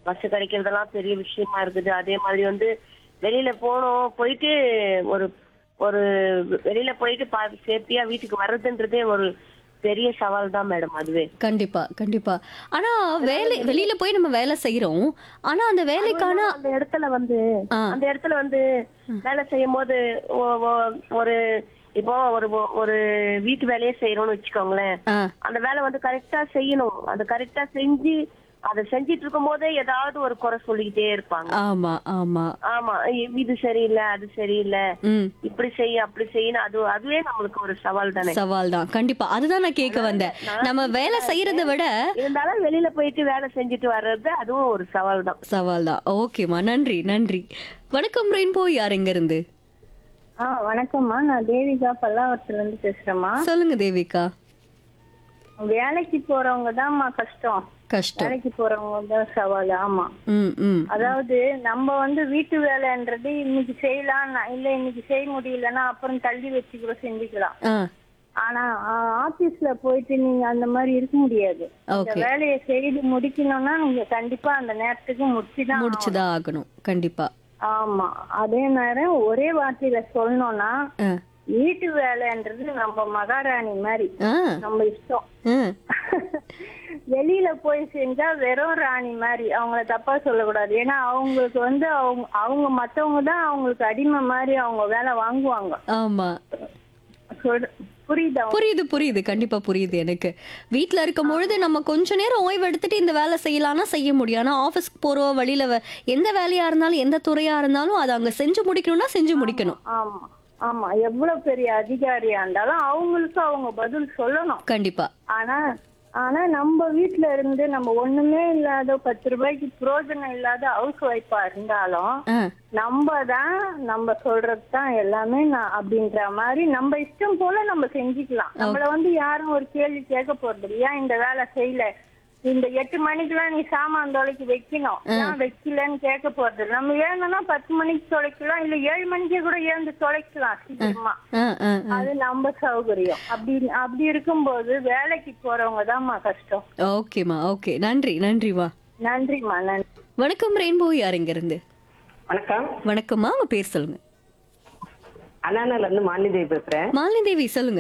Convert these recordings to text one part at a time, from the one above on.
Bus கிடைக்கிறதெல்லாம் பெரிய விஷயமா இருக்குது அதே மாதிரி வந்து வெளியில போனோம் போயிட்டு ஒரு ஒரு வெளியில போயிட்டு பா சேஃப்டியா வீட்டுக்கு வர்றதுன்றதே ஒரு பெரிய சவால் தான் மேடம் அதுவே கண்டிப்பா கண்டிப்பா ஆனா வேலை வெளியில போய் நம்ம வேலை செய்யறோம் ஆனா அந்த வேலைக்கான அந்த இடத்துல வந்து ஆ. அந்த இடத்துல வந்து வேலை செய்யும் போது ஒ- ஒ- ஒரு இப்போ ஒரு ஒரு வீட்டு வேலையே செய்யறோம்னு வச்சுக்கோங்களேன் ஆ, அந்த வேலை வந்து கரெக்டா செய்யணும் அது கரெக்டா செஞ்சு அதை செஞ்சிட்டு இருக்கும் போதே ஏதாவது ஒரு குறை சொல்லிக்கிட்டே இருப்பாங்க ஆமா ஆமா ஆமா இ- இது சரியில்லை அது சரியில்லை ம் இப்படி செய்ய அப்படி செய்யணும் அது அதுவே நம்மளுக்கு ஒரு சவால் தானே சவால் தான் கண்டிப்பா அதுதான் நான் கேட்க வந்தேன் நம்ம வேலை செய்யறத விட இருந்தாலும் வெளியில போயிட்டு வேலை செஞ்சுட்டு வர்றது அதுவும் ஒரு சவால் தான் சவால் தான் ஓகேம்மா நன்றி நன்றி வணக்கம் ரெயின்போ யார் எங்க இருந்து ஆ வணக்கம்மா நான் தேவிகா பல்லாவரத்துல இருந்து பேசுறேம்மா சொல்லுங்க தேவிகா வேலைக்கு போறவங்க தான்மா கஷ்டம் கஷ்டம் வேலைக்கு போறவங்க தான் சவால் ஆமா ம் ம் அதாவது நம்ம வந்து வீட்டு வேலைன்றது இன்னைக்கு செய்யலாம் நான் இல்ல இன்னைக்கு செய்ய முடியலன்னா அப்புறம் தள்ளி வச்சு கூட செஞ்சுக்கலாம் ஆ ஆனா ஆபீஸ்ல போயிட்டு நீங்க அந்த மாதிரி இருக்க முடியாது இந்த ஓகே வேலையை செய்து முடிக்கணும்னா நீங்க கண்டிப்பா அந்த நேரத்துக்கு முடிச்சுதான் முடிச்சுதான் ஆகணும் கண்டிப்பா ஆமா அதே நேரம் ஒரே வார்த்தையில சொல்லணும்னா ஆ வீட்டு வேலைன்றது நம்ம மகாராணி மாதிரி ஆ நம்ம இஷ்டம் ஆ வெளியில போய் செஞ்சா வெறும் ராணி மாதிரி அவங்கள தப்பா சொல்லக்கூடாது ஏன்னா அவங்களுக்கு வந்து அவங்க அவங்க மத்தவங்க தான் அவங்களுக்கு அடிமை மாதிரி அவங்க வேலை வாங்குவாங்க ஆமா சொல்ற புரியுதா புரியுது புரியுது கண்டிப்பா புரியுது எனக்கு வீட்ல இருக்கும் பொழுது நம்ம கொஞ்ச நேரம் ஓய்வு எடுத்துட்டு இந்த வேலை செய்யலாம்னா செய்ய முடியும் ஆனா ஆபீஸ்க்கு போறோம் வழியில வ- எந்த வேலையா இருந்தாலும் எந்த துறையா இருந்தாலும் அதை அங்க செஞ்சு முடிக்கணும்னா செஞ்சு முடிக்கணும் ஆமா ஆமா எவ்வளவு பெரிய அதிகாரியா இருந்தாலும் அவங்களுக்கு அவங்க பதில் சொல்லணும் கண்டிப்பா ஆனா ஆனா நம்ம வீட்ல இருந்து நம்ம ஒண்ணுமே இல்லாத பத்து ரூபாய்க்கு பிரயோஜனம் இல்லாத ஹவுஸ் ஒய்ஃபா இருந்தாலும் ஆ நம்ம தான் நம்ம சொல்றது தான் எல்லாமே நான் அப்படின்ற மாதிரி நம்ம இஷ்டம் போல நம்ம செஞ்சுக்கலாம் நம்மள வந்து யாரும் ஒரு கேள்வி கேட்க போறது இல்ல. ஏன் இந்த வேலை செய்யல இந்த எட்டு மணிக்கெல்லாம் நீ சாமான் தொலைக்கு வைக்கணும் ஏன் வைக்கலன்னு கேட்க போறது இல்ல. நம்ம ஏழுனா பத்து மணிக்கு தொலைக்கலாம் இல்ல ஏழு மணிக்கே கூட எழுந்து தொலைக்கலாம் சீக்கிரமா ஆ ஆ ஆ. அது நம்ம சௌகரியம் அப்படி அப்படி இருக்கும்போது வேலைக்கு போறவங்க தான்மா கஷ்டம் ஓகேம்மா ஓகே நன்றி நன்றிமா நன்றிம்மா நன்றி வணக்கம் ரெயின்போ யார் எங்க இருந்து வணக்கம் வணக்கம்மா உங்க பேர் சொல்லுங்க அண்ணாநல இருந்து மாலிதேவி பேசுறேன் மாலினி தேவி சொல்லுங்க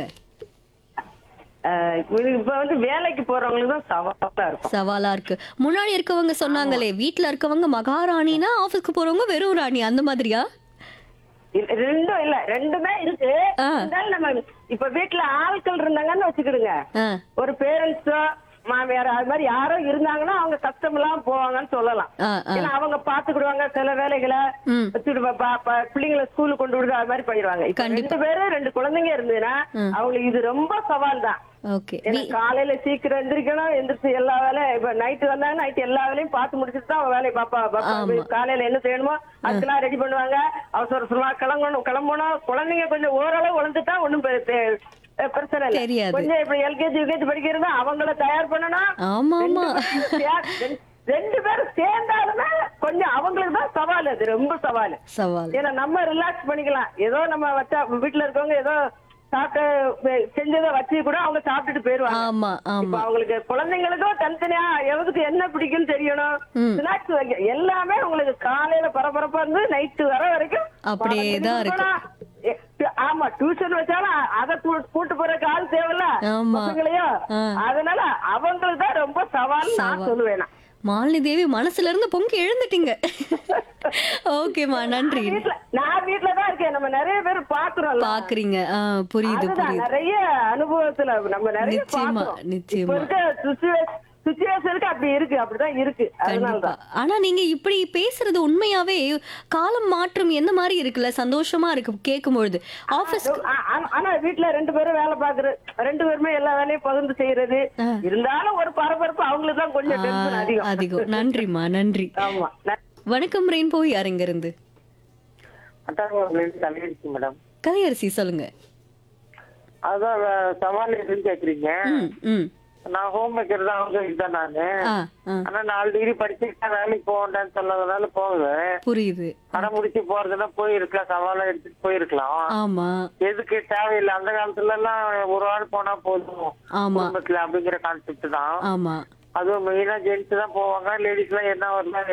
அஹ் இப்ப இப்ப வந்து வேலைக்கு போறவங்களுக்கு தான் சவாலா இருக்கும் சவாலா இருக்கு முன்னாடி இருக்கவங்க சொன்னாங்களே வீட்ல இருக்கவங்க மகாராணினா ஆபீஸ்க்கு போறவங்க வெறும் ராணி அந்த மாதிரியா இல்ல, ரெண்டும் இல்ல ரெண்டுமே இருக்கு ஆ. இருந்தாலும் நம்ம இப்ப வீட்டுல ஆட்கள் இருந்தாங்கன்னு வச்சுக்கிடுங்க ஆ ஒரு பேரண்ட்ஸோ மாமியார் அது மாதிரி யாரோ இருந்தாங்கன்னா அவங்க கஷ்டம் எல்லாம் போவாங்கன்னு சொல்லலாம் ஆ ஆ ஏன்னா அவங்க பாத்துக்கிடுவாங்க சில வேலைகளை ம் வச்சுட்டு பா- பா- பா- பிள்ளைங்களை ஸ்கூலுக்கு கொண்டு விடுறது அது மாதிரி பண்ணிடுவாங்க இப்ப கண்டிப்பா. ரெண்டு பேரும் ரெண்டு குழந்தைங்க இருந்ததுன்னா ம். அவங்களுக்கு இது ரொம்ப சவால் தான் ஓகே ஏன்னா காலையில சீக்கிரம் எந்திரிக்கணும் எந்திரிச்சு எல்லா வேலையும் இப்ப நைட்டு வந்தாங்க நைட் எல்லா வேலையும் பார்த்து முடிச்சுட்டு தான் அவ வேலையை பாப்பா பாப்பா ஆமா. காலையில என்ன செய்யணுமோ அதுக்கெல்லாம் ரெடி பண்ணுவாங்க அவசர அவசரமா கிளம்பணும் கிளம்பணும் குழந்தைங்க கொஞ்சம் ஓரளவு வளர்ந்துட்டா ஒண்ணும் பெ- பெ- பிரச்சனை இல்ல தெரியாது. கொஞ்சம் இப்ப எல்கேஜி யூகேஜி படிக்கிறது அவங்கள தயார் பண்ணணும் ஆமா ஆமா ரெண்டு பேரும் சே- ரெண்டு- ரெண்டு பேரும் சேர்ந்தாலுமே கொஞ்சம் அவங்களுக்கு தான் சவால் அது ரொம்ப சவால் சவால் ஏன்னா நம்ம ரிலாக்ஸ் பண்ணிக்கலாம் ஏதோ நம்ம வச்சா வீட்டுல இருக்கவங்க ஏதோ சாப்பிட்டு வெ- செஞ்சதை வச்சு கூட அவங்க சாப்பிட்டுட்டு போயிருவாங்க ஆமா இப்ப ஆமா அவங்களுக்கு குழந்தைங்களுக்கும் தனித்தனியா எவருக்கு என்ன பிடிக்கும்னு தெரியணும் ம். ஸ்நாக்ஸ் வைக்க எல்லாமே உங்களுக்கு காலையில பரபரப்பா இருந்து நைட்டு வர வரைக்கும் அப்படியே பரபரப்பா தான் இருக்கு. இருக்கணும். எ- ஆமா டியூஷன் வச்சாலும் அதை கூ- கூட்டு போறதுக்கு ஆள் தேவையில்ல ஆமா. பசங்களையும் ஆ. அதனால அவங்களுக்கு தான் ரொம்ப சவால் நான் சவால். சொல்லுவேன் நான். மாலினி தேவி மனசுல இருந்து பொங்கி எழுந்துட்டீங்க ஓகேம்மா நன்றி வீட்ல நான் வீட்ல தான் இருக்கேன் நம்ம நிறைய பேர் பாக்குறோம் பாக்குறீங்க ஆ, புரியுது அதுதான் புரியுது நிறைய அனுபவத்துல நம்ம நிறைய நிச்சயமா, பாக்குறோம். நிச்சயமா. இப்ப இருக்க சுச்சுவேஷனுக்கு அப்படி இருக்கு அப்படிதான் இருக்கு கண்டிப்பா அதனாலதான் ஆனா நீங்க இப்படி பேசுறது உண்மையாவே காலம் மாற்றம் எந்த மாதிரி இருக்குல்ல சந்தோஷமா இருக்கு கேட்கும் பொழுது ஆபீஸ் ஆ- ஆ- ஆனா வீட்ல ரெண்டு பேரும் வேலை பாக்குறது ரெண்டு பேருமே எல்லா வேலையும் பகிர்ந்து செய்யறது ஆ. இருந்தாலும் ஒரு பரபரப்பு அவங்களுக்கு தான் கொஞ்சம் டென்ஷன் அதிகம் அதிகம் நன்றிம்மா நன்றி ஆமா ந- வணக்கம் ரெயின்போ யார் எங்க இருந்து அட்டாங்கலேருந்து தலையடிச்சு மேடம் கலையரசி சொல்லுங்க அதான் வே- சவால் எதுன்னு கேக்குறீங்க ம் ம் நான் ஹோம் மேக்கர் தான் ஹவுஸ் தான் நானு ஆ ஆ ஆனா நாலு டிகிரி படிச்சுட்டு வேலைக்கு போகண்டான்னு சொன்னதுனால போகுவேன் புரியுது படம் முடிச்சு போறதுன்னா போயிருக்கலாம் சவாலா எடுத்துட்டு போயிருக்கலாம் ஆமா எதுக்கு தேவையில்லை அந்த காலத்துல எல்லாம் ஒரு ஆள் போனா போதும் ஆமா குடும்பத்துல அப்படிங்கிற கான்செப்ட் தான் ஆமா அதுவும் மெயினா ஜென்ஸ் தான் போவாங்க லேடிஸ் எல்லாம் என்ன வரலாம்